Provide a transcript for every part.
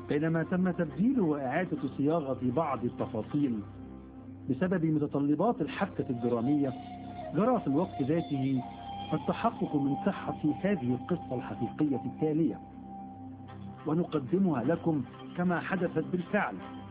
بينما تم تبديل وإعادة صياغة بعض التفاصيل بسبب متطلبات الحبكة الدرامية جرى في الوقت ذاته التحقق من صحة هذه القصة الحقيقية التالية ونقدمها لكم كما حدثت بالفعل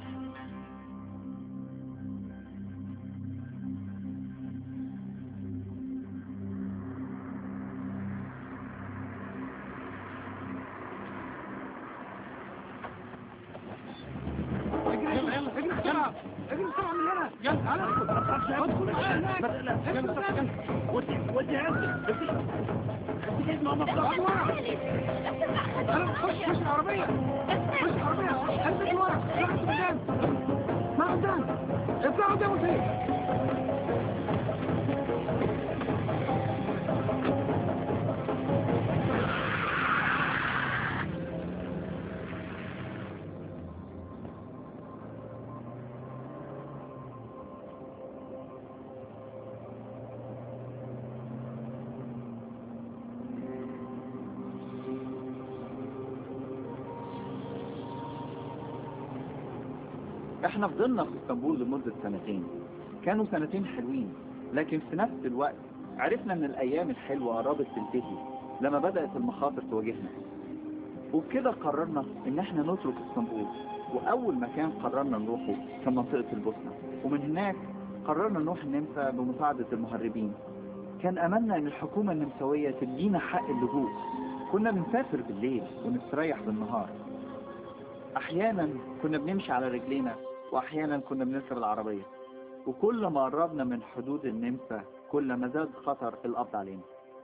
احنا فضلنا في اسطنبول لمدة سنتين كانوا سنتين حلوين لكن في نفس الوقت عرفنا ان الايام الحلوة قربت تنتهي لما بدأت المخاطر تواجهنا وبكده قررنا ان احنا نترك اسطنبول واول مكان قررنا نروحه كان منطقة البوسنة ومن هناك قررنا نروح النمسا بمساعدة المهربين كان املنا ان الحكومة النمساوية تدينا حق اللجوء كنا بنسافر بالليل ونستريح بالنهار احيانا كنا بنمشي على رجلينا واحيانا كنا بنركب العربية وكل ما قربنا من حدود النمسا كل ما زاد خطر القبض علينا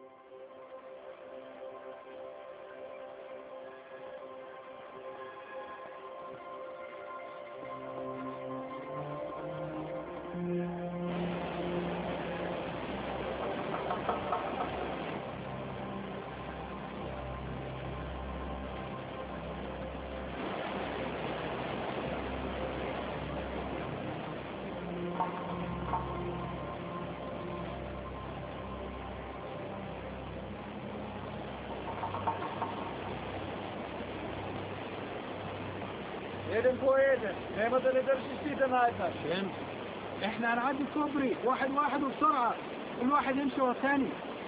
Jeden po jeden. Nema da ne držiš ti da najtaš. احنا هنعدي الكوبري واحد واحد وبسرعة كل واحد يمشي ورا الثاني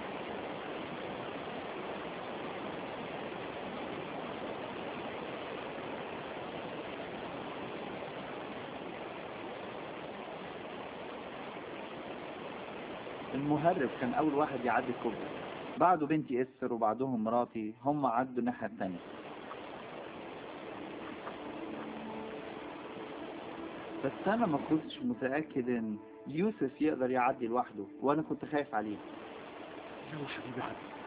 المهرب كان اول واحد يعدي الكوبري بعده بنتي اسر وبعدهم مراتي هم عدوا الناحية التانية بس انا ما كنتش متأكد ان يوسف يقدر يعدي لوحده وانا كنت خايف عليه يلا حبيبي عدي